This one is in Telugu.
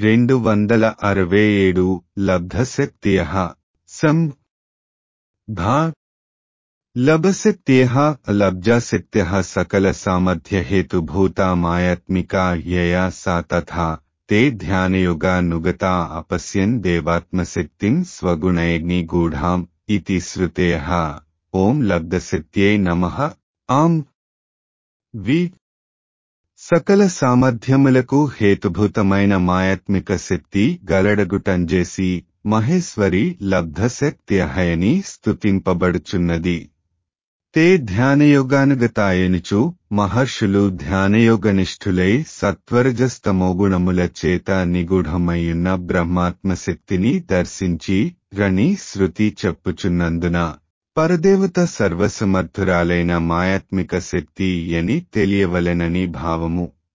రెండు వందల అరవై ఏడు లబ్ధశక్తియ సం భా లభశక్త్యః లబ్జాశక్త్యः सकलसामर्थ्यहेतुभूता मायात्मिका यया सा तथा ते ध्यानयोगानुगता अपश्यन् देवात्मशक्तिं स्वगुणैर्निगूढाम् इति श्रुतेः ॐ लब्धशक्त्यै नमः ఆం వి సకల సామర్థ్యములకు హేతుభూతమైన మాయాత్మిక శక్తి గలడగుటంజేసి మహేశ్వరి లబ్ధశక్త్యహయని స్తుతింపబడుచున్నది తే ధ్యానయోగానుగతాయనుచు మహర్షులు ధ్యానయోగనిష్ఠులై సత్వరజస్తమోగుణముల చేత నిగూఢమయ్యున్న బ్రహ్మాత్మశక్తిని దర్శించి రణి శృతి చెప్పుచున్నందున పరదేవత సర్వసమర్థురాలైన మాయాత్మిక శక్తి అని తెలియవలెనని భావము